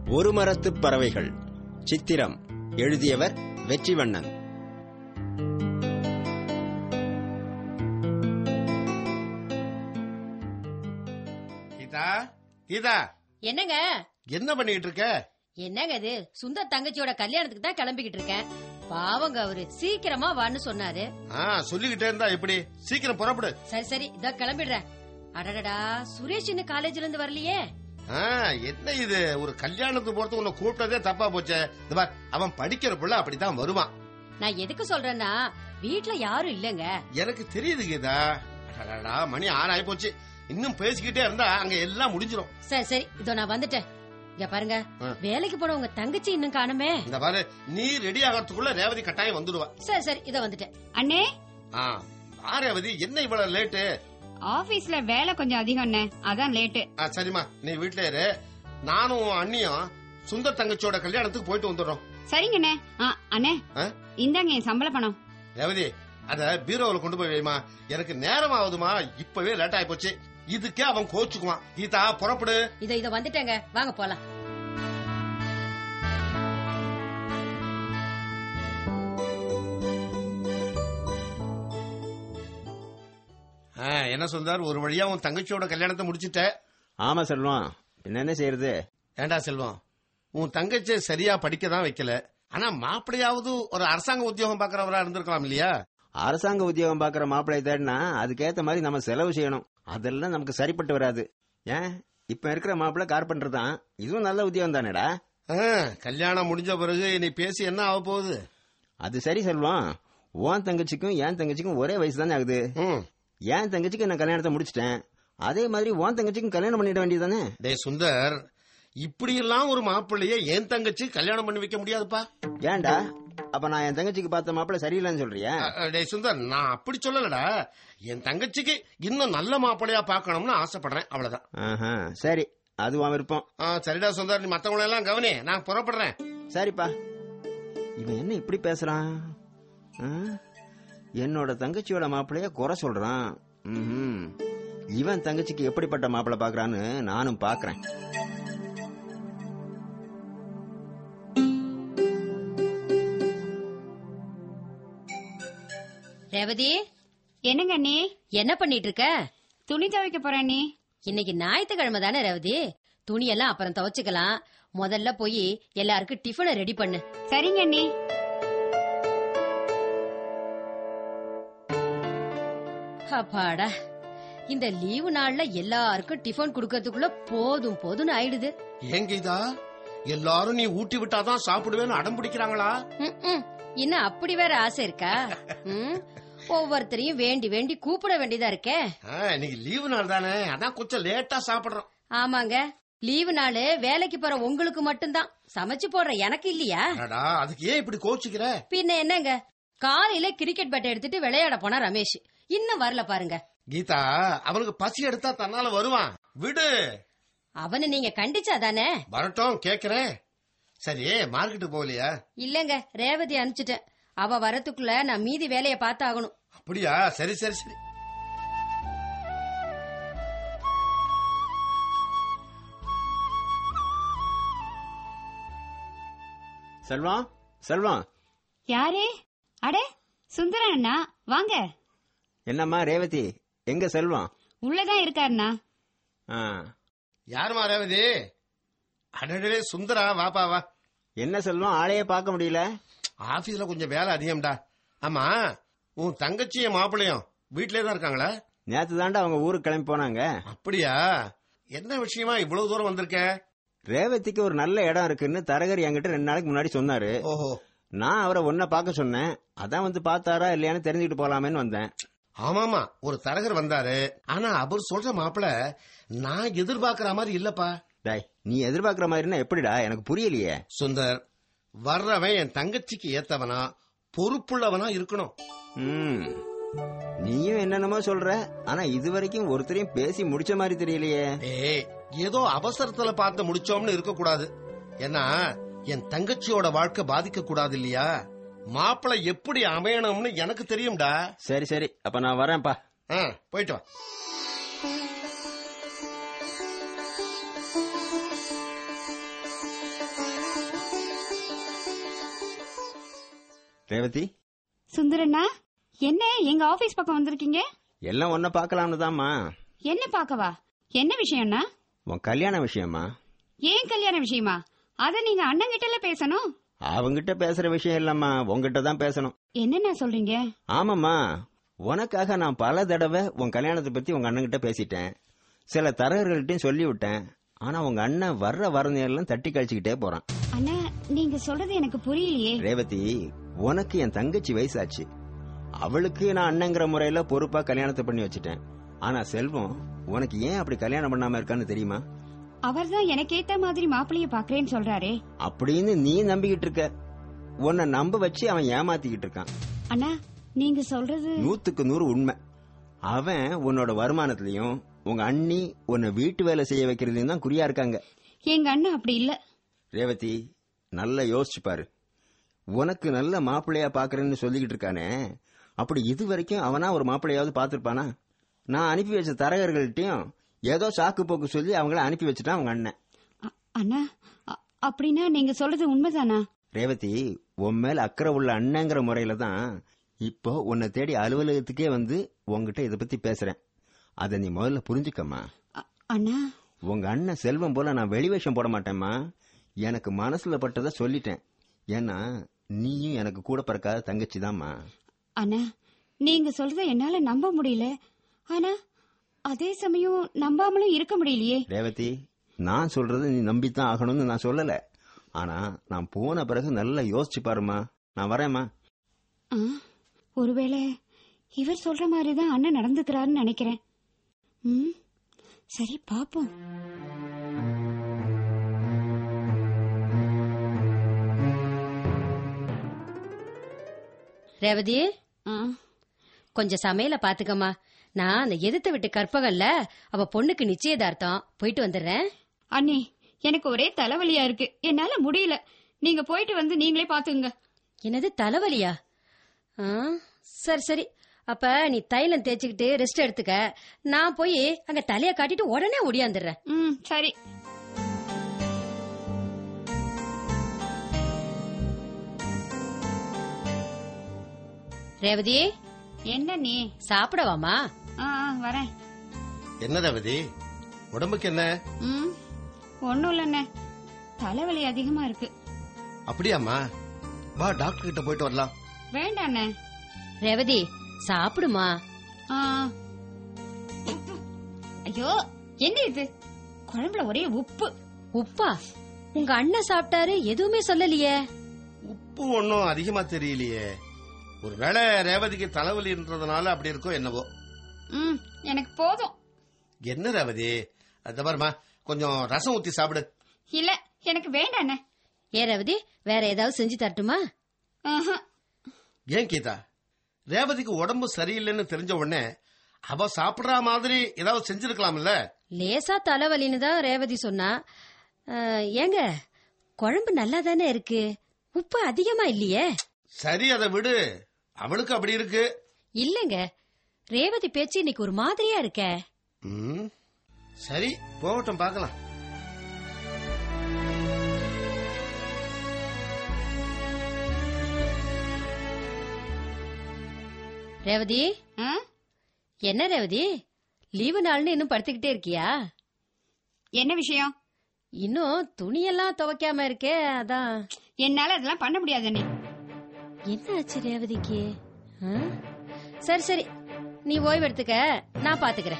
ஒரு மரத்துப் பறவைகள் சித்திரம் எழுதியவர் வெற்றிவண்ணன் கீதா கீதா என்னங்க என்ன பண்ணிட்டு இருக்க என்னங்க இது சுந்தர் தங்கச்சியோட கல்யாணத்துக்கு தான் கிளம்பிக்கிட்டு இருக்கேன் பாவங்க அவரு சீக்கிரமா வான்னு சொன்னாரு ஆ சொல்லிக்கிட்டே இருந்தா எப்படி சீக்கிரம் புறப்படு சரி சரி இதோ கிளம்பிடுறேன் அடடடா சுரேஷ் இன்னும் காலேஜ்ல இருந்து வரலையே ஆ, என்ன இது ஒரு கல்யாணத்துக்கு போறது உன்னை கூப்பிட்டதே தப்பா போச்சே இந்த பார், அவன் படிக்கிற புள்ள அப்படித்தான் வருவான் நான் எதுக்கு சொல்றேன்னா வீட்ல யாரும் இல்லங்க எனக்கு தெரியுது கீதா அடடடா, மணி ஆறு ஆயி போச்சு இன்னும் பேசிக்கிட்டே இருந்தா அங்க எல்லாம் முடிஞ்சிரும் சரி சரி இதோ நான் வந்துட்டேன் இங்க பாருங்க ஆ. வேலைக்கு போன உங்க தங்கச்சி இன்னும் காணுமே இந்த பாரு நீ ரெடி ஆகிறதுக்குள்ள ரேவதி கட்டாயம் வந்துடுவா சரி சரி இதோ வந்துட்டேன் அண்ணே ஆ வா ரேவதி என்ன இவ்வளவு லேட்டு ஆபீஸ்ல வேலை கொஞ்சம் அதிகம் அண்ணே அதான் லேட்டு ஆ, சரிம்மா நீ வீட்ல இரு நானும் உன் அண்ணியும் சுந்தர் தங்கச்சியோட கல்யாணத்துக்கு போயிட்டு வந்துடுறோம் சரிங்கண்ணே ஆ, அண்ணே ஆ? இந்தாங்க என் சம்பள பணம் ரேவதி அத பீரோவில் கொண்டு போய் வைமா எனக்கு நேரம் ஆகுதுமா இப்பவே லேட் ஆயி போச்சு இதுக்கே அவன் கோச்சுக்குவான் கீதா புறப்படு இதோ இதோ வந்துட்டேங்க வாங்க போலாம் ஆ, என்ன சொந்தார் ஒரு வழியா உன் தங்கச்சியோட கல்யாணத்தை முடிச்சிட்ட ஆமா செல்வம் பின்ன என்ன செய்யறது ஏண்டா செல்வம் உன் தங்கச்சி சரியா படிக்க தான் வைக்கல ஆனா மாப்பிளையாவது ஒரு அரசாங்க உத்தியோகம் பாக்குறவரா இருந்திருக்கலாம் இல்லையா அரசாங்க உத்தியோகம் பாக்குற மாப்பிள்ளை தேடினா அதுக்கேத்த மாதிரி நம்ம செலவு செய்யணும் அதெல்லாம் நமக்கு சரிப்பட்டு வராது ஏன் இப்ப இருக்கிற மாப்பிள்ளை கார்பெண்டர் தான் இதுவும் நல்ல உத்தியோகம் தானேடா ஆ, கல்யாணம் முடிஞ்ச பிறகு நீ பேசி என்ன ஆக போகுது அது சரி செல்வம் உன் தங்கச்சிக்கும் என் தங்கச்சிக்கும் ஒரே வயசு தானே ஆகுது ம். என் தங்கச்சிக்கு நான் கல்யாணத்தை முடிச்சிட்டேன் அதே மாதிரி உன் தங்கச்சிக்கும் கல்யாணம் பண்ணிட வேண்டியதானே டேய் சுந்தர் இப்படி எல்லாம் ஒரு மாப்பிள்ளைய என் தங்கச்சி கல்யாணம் பண்ணி வைக்க முடியாதுப்பா ஏன்டா அப்ப நான் என் தங்கச்சிக்கு பார்த்த மாப்பிள்ளை சரியில்லைன்னு சொல்றியா அ, டேய் சுந்தர் நான் அப்படி சொல்லலடா என் தங்கச்சிக்கு இன்னும் நல்ல மாப்பிள்ளையா பார்க்கணும்னு ஆசைப்படுறேன் அவ்வளவுதான் ஆஹா, சரி அது உன் விருப்பம் ஆ, சரிடா சுந்தர் நீ மத்தவங்களை எல்லாம் கவனி நான் புறப்படுறேன் சரிப்பா இவன் என்ன இப்படி பேசுறான் ஆ? என்னோட தங்கச்சியோட மாப்பிளைய குறை சொல்றான் ம்ஹும். இவன் தங்கச்சிக்கு எப்படிப்பட்ட மாப்பிள்ளை பாக்குறான்னு நானும் பாக்குறேன் ரேவதி என்னங்க அண்ணே என்ன பண்ணிட்டு இருக்க துணி துவைக்க போறேன் அண்ணே இன்னைக்கு ஞாயிற்றுக்கிழமை தானே ரேவதி துணியெல்லாம் அப்புறம் துவைச்சுக்கலாம் முதல்ல போய் எல்லாருக்கும் டிஃபனை ரெடி பண்ணு சரிங்க அண்ணே அப்பாடா இந்த லீவு நாள்ல எல்லாருக்கும் டிஃபன் குடுக்கறதுக்குள்ள போதும் போதும்னு ஆயிடுது ஏன் கீதா எல்லாரும் நீ ஊட்டி விட்டாதான் சாப்பிடுவேன்னு அடம் பிடிக்கிறாங்களா ம்ம். இன்னும் அப்படி வேற ஆசை இருக்கா ம்? ஒவ்வொருத்தரையும் வேண்டி வேண்டி கூப்பிட வேண்டியதா இருக்கே ஆ, இன்னைக்கு லீவு நாள் தானே அதான் கொஞ்சம் லேட்டா சாப்பிடுறோம் ஆமாங்க லீவு நாள் வேலைக்கு போற உங்களுக்கு மட்டும்தான் சமைச்சு போடுற எனக்கு இல்லையா அடடா அதுக்கு ஏன் இப்படி கோச்சுக்கிற பின்ன என்னங்க காலையில கிரிக்கெட் பேட்டை எடுத்துட்டு விளையாட போனா ரமேஷ் இன்னும் வரல பாருங்க கீதா அவனுக்கு பசி எடுத்தா தன்னால வருவான் விடு அவனை நீங்க கண்டிச்சா தானே வரட்டும் கேக்குறேன் சரி மார்க்கெட்டு போகலையா இல்லங்க ரேவதி அனுப்பிச்சிட்டேன் அவ வரத்துக்குள்ள நான் மீதி வேலைய பார்த்தாகணும் அப்படியா சரி சரி சரி செல்வம் செல்வம் யாரே அடே சுந்தரன் அண்ணா வாங்க என்னம்மா ரேவதி எங்க செல்வம் உள்ளதான் இருக்காருண்ணா ஆ, யாருமா ரேவதி அடடே சுந்தரா வாப்பா வா என்ன செல்வம் ஆளையே பார்க்க முடியல ஆபீஸ்ல கொஞ்சம் வேலை அதிகம்டா ஆமா உன் தங்கச்சியும் மாப்பிளையும் வீட்லயே தான் இருக்காங்களா நேத்து தாண்டா அவங்க ஊருக்கு கிளம்பி போனாங்க அப்படியா என்ன விஷயமா இவ்வளவு தூரம் வந்திருக்க ரேவதிக்கு ஒரு நல்ல இடம் இருக்குன்னு தரகர் என்கிட்ட ரெண்டு நாளைக்கு முன்னாடி சொன்னாரு ஓஹோ நான் அவரை ஒன்ன பார்க்க சொன்னேன் அதான் வந்து பார்த்தாரா இல்லையான்னு தெரிஞ்சுக்கிட்டு போலாமேன்னு வந்தேன் ஆமாமா ஒரு தரகர் வந்தாரு ஆனா அவர் சொல்ற மாப்பிள நான் எதிர்பார்க்கிற மாதிரி இல்லப்பா டேய் நீ எதிர்பார்க்கிற மாதிரின்னா எப்படிடா எனக்கு புரியலையே சுந்தர் வர்றவன் என் தங்கச்சிக்கு ஏத்தவனா பொறுப்புள்ளவனா இருக்கணும் ம் நீயும் என்னென்னமோ சொல்ற ஆனா இது வரைக்கும் ஒருத்தரையும் பேசி முடிச்ச மாதிரி தெரியலையே ஏய் ஏதோ அவசரத்துல பார்த்து முடிச்சோம்னு இருக்க கூடாது ஏன்னா என் தங்கச்சியோட வாழ்க்கை பாதிக்க கூடாது இல்லையா மாப்பிளை எப்படி அமையணும்னு எனக்கு தெரியும்டா சரி சரி அப்ப நான் வரேன்ப்பா ஆ, போயிட்டு வா ரேவதி சுந்தரண்ணா என்ன எங்க ஆபீஸ் பக்கம் வந்திருக்கீங்க எல்லாம் ஒன்ன பார்க்கலாம்னு தாம்மா என்ன பாக்கவா என்ன விஷயம்னா உன் கல்யாண விஷயமா ஏன் கல்யாண விஷயமா அத நீங்க அண்ணங்கிட்ட பேசணும் அவங்கிட்ட பேசுற விஷயம் இல்லம்மா உங்ககிட்ட தான் பேசணும் என்னண்ணா சொல்றீங்க ஆமாம்மா உனக்காக நான் பல தடவை உன் கல்யாணத்தை பத்தி உங்க அண்ணன்கிட்ட பேசிட்டேன் சில தரகர்கள்ட்டையும் சொல்லி விட்டேன் ஆனா உங்க அண்ணன் வர்ற வரநேரெல்லாம் தட்டி கழிச்சுக்கிட்டே போறான் அண்ணா நீங்க சொல்றது எனக்கு புரியலையே ரேவதி உனக்கு என் தங்கச்சி வயசாச்சு அவளுக்கு நான் அண்ணங்கிற முறையில பொறுப்பா கல்யாணத்தை பண்ணி வச்சுட்டேன் ஆனா செல்வம் உனக்கு ஏன் அப்படி கல்யாணம் பண்ணாம இருக்கான்னு தெரியுமா அவர்தான் எனக்கு ஏத்த மாதிரி மாப்பிளைய பாக்குறேன்னு சொல்றாரே அப்படின்னு நீ நம்பிக்கிட்டு இருக்க உன்னை நம்ப வச்சு அவன் ஏமாத்திக்கிட்டு இருக்கான் அண்ணா நீங்க சொல்றது நூத்துக்கு நூறு உண்மை அவன் உன்னோட வருமானத்திலையும் உங்க அண்ணி உன்னை வீட்டு வேலை செய்ய வைக்கிறதுலயும் தான் குறியா இருக்காங்க எங்க அண்ணன் அப்படி இல்ல ரேவதி நல்லா யோசிச்சு பாரு உனக்கு நல்ல மாப்பிள்ளையா பாக்குறேன்னு சொல்லிக்கிட்டு இருக்கானே அப்படி இது வரைக்கும் அவனா ஒரு மாப்பிள்ளையாவது பார்த்திருப்பானா நான் அனுப்பி வச்ச தரகர்கள்ட்டையும் ஏதோ சாக்கு போக்கு சொல்லி அவங்கள அனுப்பி வச்சுட்டான் அவங்க அண்ணன் அ- அண்ணா அ- அப்படின்னா நீங்க சொல்றது உண்மைதானா ரேவதி உன் மேல அக்கறை உள்ள அண்ணங்கிற முறையில தான் இப்போ உன்னை தேடி அலுவலகத்துக்கே வந்து உன்கிட்ட இதை பத்தி பேசுறேன் அதை நீ முதல்ல புரிஞ்சுக்கம்மா அ- அண்ணா உங்க அண்ணன் செல்வம் போல நான் வெளிவேஷம் போட மாட்டேம்மா எனக்கு மனசுல பட்டதை சொல்லிட்டேன் ஏன்னா நீயும் எனக்கு கூட பிறக்காத தங்கச்சி தாம்மா அண்ணா நீங்க சொல்றத என்னால நம்ப முடியல ஆனா அதே சமயம் நம்பாமலும் இருக்க முடியலையே ரேவதி நான் சொல்றது நீ நம்பித்தான் ஆகணும்னு நான் சொல்லல ஆனா நான் போன பிறகு நல்லா யோசிச்சு பாருமா நான் வரேம்மா ஆ, ஒருவேளை இவர் சொல்ற மாதிரி தான் அண்ணன் நடந்துக்கிறாருன்னு நினைக்கிறேன் ம் சரி பாப்போம் ரேவதி ஆ, கொஞ்சம் சமையல பாத்துக்கம்மா நான் அந்த எதிர்த்த விட்டு கற்பகல்ல அவ பொண்ணுக்கு நிச்சயதார்த்தம் போயிட்டு வந்துடுறேன் அண்ணி எனக்கு ஒரே தலைவலியா இருக்கு என்னால முடியல நீங்க போயிட்டு வந்து நீங்களே பாத்துங்க என்னது தலைவலியா ஆ, சரி சரி அப்ப நீ தைலம் தேய்ச்சிக்கிட்டு ரெஸ்ட் எடுத்துக்க நான் போய் அங்க தலைய காட்டிட்டு உடனே ஒடியாந்துடுறேன் ம் சரி ரேவதி என்ன நீ சாப்பிடவாமா ஆ ஆ, வரேன் என்ன ரேவதி உடம்புக்கு என்ன ம் ஒண்ணும் இல்லண்ணே தலைவலி அதிகமா இருக்கு அப்படியாம்மா வா டாக்டர் கிட்ட போயிட்டு வரலாம் வேண்டாண்ணே ரேவதி சாப்பிடுமா ஆ. ஐயோ என்ன இது குழம்புல ஒரே உப்பு உப்பா உங்க அண்ணன் சாப்பிட்டாரு எதுவுமே சொல்லலையே உப்பு ஒன்னும் அதிகமா தெரியலையே ஒருவேளை ரேவதிக்கு தலைவலின்றதுனால அப்படி இருக்கோ என்னவோ ம் எனக்கு போதும் என்ன ரேவதி அந்த பாருமா கொஞ்சம் ரசம் ஊத்தி சாப்பிடு இல்ல எனக்கு வேண்டாண்ணே ஏ ரேவதி வேற ஏதாவது செஞ்சு தரட்டுமா ஆஹா. ஏன் கீதா ரேவதிக்கு உடம்பு சரியில்லைன்னு தெரிஞ்ச உடனே அவ சாப்பிடுற மாதிரி ஏதாவது செஞ்சிருக்கலாம்ல லேசா தலைவலின்னு தான் ரேவதி சொன்னா அஹ், ஏங்க குழம்பு நல்லா தானே இருக்கு உப்பு அதிகமா இல்லையே சரி அதை விடு அவளுக்கு அப்படி இருக்கு இல்லங்க ரேவதி பேச்சு இன்னைக்கு ஒரு மாதிரியா இருக்கே ம், சரி போகட்டும் பார்க்கலாம் ரேவதி ஆ? என்ன ரேவதி லீவு நாள்னு இன்னும் படுத்துக்கிட்டே இருக்கியா என்ன விஷயம் இன்னும் துணியெல்லாம் துவைக்காம இருக்கே அதான் என்னால அதெல்லாம் பண்ண முடியாதுண்ணே என்ன ஆச்சு ரேவதிக்கு ஆ? சரி சரி நீ ஓய்வு எடுத்துக்க நான் பாத்துக்கிறேன்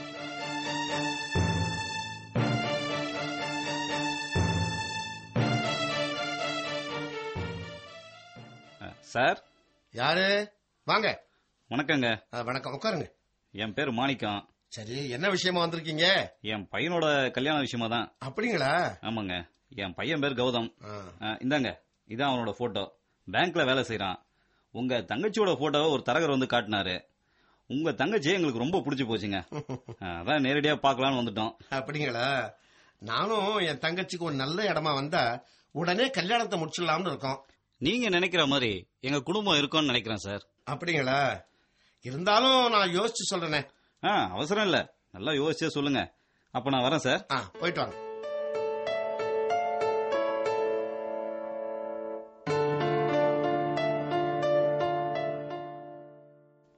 சார் யாரு வாங்க வணக்கங்க ஆ, வணக்கம் உட்காருங்க என் பேர் மாணிக்கம் சரி என்ன விஷயமா வந்திருக்கீங்க என் பையனோட கல்யாண விஷயமா தான் அப்படிங்களா ஆமாங்க என் பையன் பேர் கௌதம் ஆ, ஆ, இந்தாங்க இதான் அவனோட போட்டோ பேங்க்ல வேலை செய்றான் உங்க தங்கச்சியோட போட்டோவை ஒரு தரகர் வந்து காட்டினாரு உங்க தங்கச்சி எங்களுக்கு ரொம்ப பிடிச்சு போச்சுங்க ஆ, அதான் நேரடியா பார்க்கலாம்னு வந்துட்டோம் அப்படிங்களா நானும் என் தங்கச்சிக்கு ஒரு நல்ல இடமா வந்தா உடனே கல்யாணத்தை முடிச்சிடலாம்னு இருக்கோம் நீங்க நினைக்கிற மாதிரி எங்க குடும்பம் இருக்கும்னு நினைக்கிறேன் சார் அப்படிங்களா இருந்தாலும் நான் யோசிச்சு சொல்றேனே ஆ அவசரம் இல்ல நல்லா யோசிச்சே சொல்லுங்க அப்ப நான் வரேன் சார் ஆ போயிட்டு வாங்க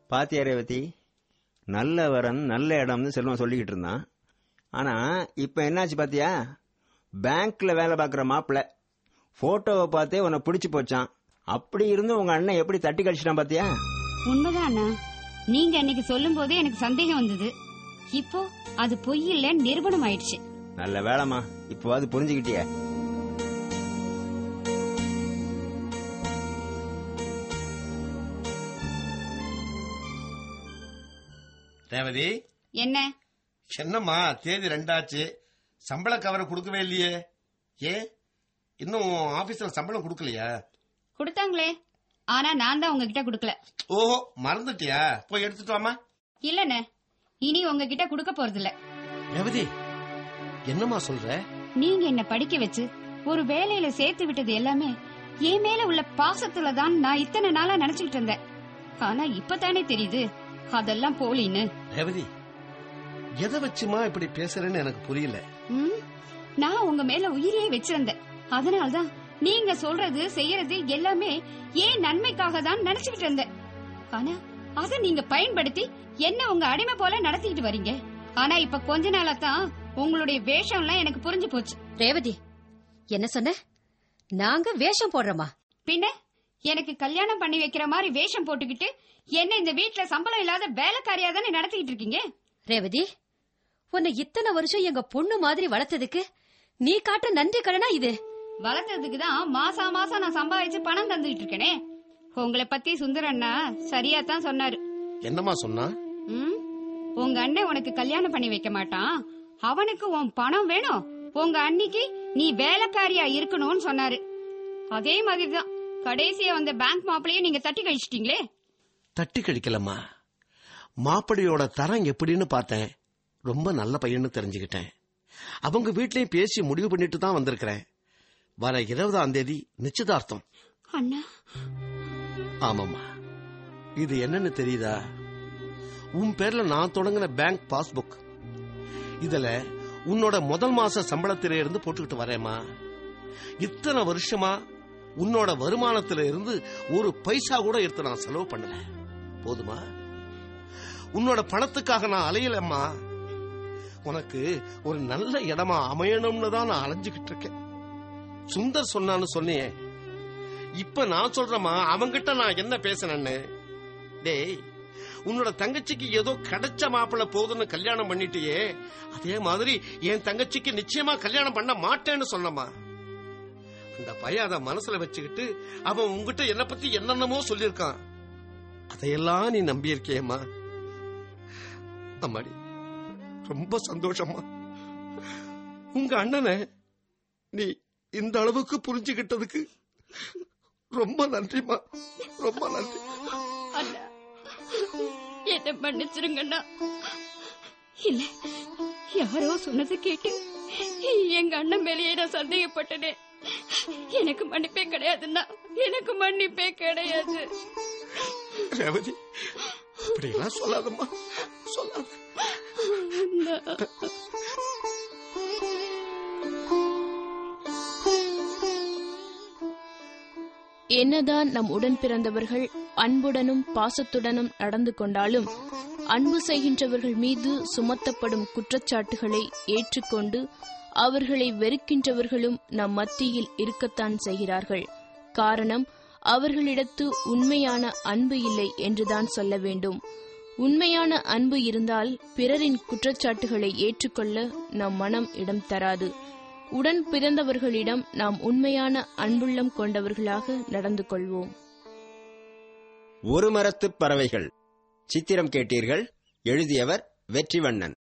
பாத்தியா ரேவதி நல்ல வரன் நல்ல இடம்னு செல்வம் சொல்லிக்கிட்டு இருந்தான் ஆனா இப்ப என்னாச்சு பாத்தியா பேங்க்ல வேலை பார்க்குற மாப்பிள்ள போட்டோவை பார்த்தே உன்னை பிடிச்சு போச்சான் அப்படி இருந்து உங்க அண்ணன் எப்படி தட்டி கழிச்சிட்டான் பாத்தியா உண்மைதான் அண்ணா நீங்க அன்னைக்கு சொல்லும் போதே எனக்கு சந்தேகம் வந்தது இப்போ அது பொய் இல்லைன்னு நிரூபணம் ஆயிடுச்சு நல்ல வேலைம்மா இப்போ அது புரிஞ்சுக்கிட்டியே ரேவதி என்ன என்னம்மா தேதி ரெண்டாச்சு சம்பள கவரை கொடுக்கவே இல்லையே ஏன் இன்னும் ஆபீஸ்ல சம்பளம் கொடுக்கலையா கொடுத்தாங்களே ஆனா நான் தான் உங்ககிட்ட கொடுக்கல ஓஹோ மறந்துட்டியா போய் எடுத்துட்டு வாமா இல்லண்ணே இனி உங்ககிட்ட கொடுக்க போறதில்ல ரேவதி என்னம்மா சொல்ற நீங்க என்ன படிக்க வச்சு ஒரு வேலையில சேர்த்து விட்டது எல்லாமே என் மேல உள்ள பாசத்துல தான் நான் இத்தனை நாளா நினைச்சுக்கிட்டு இருந்தேன் ஆனா இப்பதானே தெரியுது அதெல்லாம் போலின்னு ரேவதி எதை வச்சுமா இப்படி பேசுறேன்னு எனக்கு புரியல ம், நான் உங்க மேல உயிரையே வச்சிருந்தேன் அதனால்தான் நீங்க சொல்றது செய்யறது எல்லாமே ஏன் நன்மைக்காக தான் நினைச்சுக்கிட்டு இருந்தேன் ஆனா அத நீங்க பயன்படுத்தி என்ன உங்க அடிமை போல நடத்திக்கிட்டு வரீங்க ஆனா இப்ப கொஞ்ச நாளா தான் உங்களுடைய வேஷம்லாம் எனக்கு புரிஞ்சு போச்சு ரேவதி என்ன சொன்ன நாங்க வேஷம் போடுறோமா பின்ன எனக்கு கல்யாணம் பண்ணி வைக்கிற மாதிரி வேஷம் போட்டுக்கிட்டு என்ன இந்த வீட்ல சம்பளம் இல்லாத வேலைக்காரியா தானே நடத்திக்கிட்டு இருக்கீங்க ரேவதி உன்னை இத்தனை வருஷம் எங்க பொண்ணு மாதிரி வளர்த்ததுக்கு நீ காட்ட நன்றி கடனா இது வளர்த்ததுக்கு தான் மாசா மாசம் நான் சம்பாதிச்சு பணம் தந்துகிட்டு இருக்கேனே உங்களை பத்தி சுந்தரண்ணா சரியா தான் சொன்னாரு என்னம்மா சொன்னா ம்? உங்க அண்ணன் உனக்கு கல்யாணம் பண்ணி வைக்க மாட்டான் அவனுக்கு உன் பணம் வேணும் உங்க அன்னிக்கு நீ வேலைக்காரியா இருக்கணும்னு சொன்னாரு அதே மாதிரிதான் கடைசியா வந்த பேங்க் மாப்பிளையே நீங்க தட்டி கழிச்சிட்டீங்களே தட்டி கழிக்கலம்மா மாப்பிள்ளையோட தரம் எப்படின்னு பார்த்தேன் ரொம்ப நல்ல பையன்னு தெரிஞ்சுக்கிட்டேன் அவங்க வீட்லயும் பேசி முடிவு பண்ணிட்டு தான் வந்திருக்கிறேன் வர இருபதாம் தேதி நிச்சயதார்த்தம் அண்ணா ஆமாம்மா இது என்னன்னு தெரியுதா உன் பேர்ல நான் தொடங்கின பேங்க் பாஸ்புக் இதுல உன்னோட முதல் மாச சம்பளத்தில இருந்து போட்டுக்கிட்டு வரேம்மா இத்தனை வருஷமா உன்னோட வருமானத்தில இருந்து ஒரு பைசா கூட எடுத்து நான் செலவு பண்ணல போதுமா உன்னோட பணத்துக்காக நான் அலையலம்மா உனக்கு ஒரு நல்ல இடமா அமையணும்னு தான் நான் அலைஞ்சுகிட்டு இருக்கேன் சுந்தர் சொன்னான்னு சொன்னியே இப்ப நான் சொல்றேம்மா அவங்கிட்ட நான் என்ன பேசினேன்னு டேய் உன்னோட தங்கச்சிக்கு ஏதோ கிடைச்ச மாப்பிள்ள போதுன்னு கல்யாணம் பண்ணிட்டியே அதே மாதிரி என் தங்கச்சிக்கு நிச்சயமா கல்யாணம் பண்ண மாட்டேன்னு சொன்னம்மா அந்த பையன் அதை மனசுல வச்சுக்கிட்டு அவன் உங்ககிட்ட என்ன பத்தி என்னென்னமோ சொல்லியிருக்கான் அதையெல்லாம் நீ நம்பி இருக்கியேம்மா அம்மாடி ரொம்ப சந்தோஷம்மா உங்க அண்ணனை நீ இந்த அளவுக்கு புரிஞ்சுகிட்டதுக்கு ரொம்ப நன்றிம்மா ரொம்ப நன்றி அண்ணா என்ன மன்னிச்சிருங்கண்ணா இல்ல யாரோ சொன்னதை கேட்டு எங்க அண்ணன் மேலேயே நான் சந்தேகப்பட்டனே எனக்கு மன்னிப்பே கிடையாதுண்ணா எனக்கு மன்னிப்பே கிடையாது ரேவதி அப்படியெல்லாம் சொல்லாதம்மா சொல்லாத அண்ணா. என்னதான் நம் உடன் பிறந்தவர்கள் அன்புடனும் பாசத்துடனும் நடந்து கொண்டாலும் அன்பு செய்கின்றவர்கள் மீது சுமத்தப்படும் குற்றச்சாட்டுகளை ஏற்றுக்கொண்டு அவர்களை வெறுக்கின்றவர்களும் நம் மத்தியில் இருக்கத்தான் செய்கிறார்கள் காரணம் அவர்களிடத்து உண்மையான அன்பு இல்லை என்றுதான் சொல்ல வேண்டும் உண்மையான அன்பு இருந்தால் பிறரின் குற்றச்சாட்டுகளை ஏற்றுக்கொள்ள நம் மனம் இடம் தராது உடன் பிறந்தவர்களிடம் நாம் உண்மையான அன்புள்ளம் கொண்டவர்களாக நடந்து கொள்வோம் ஒரு மரத்துப் பறவைகள் சித்திரம் கேட்டீர்கள் எழுதியவர் வெற்றிவண்ணன்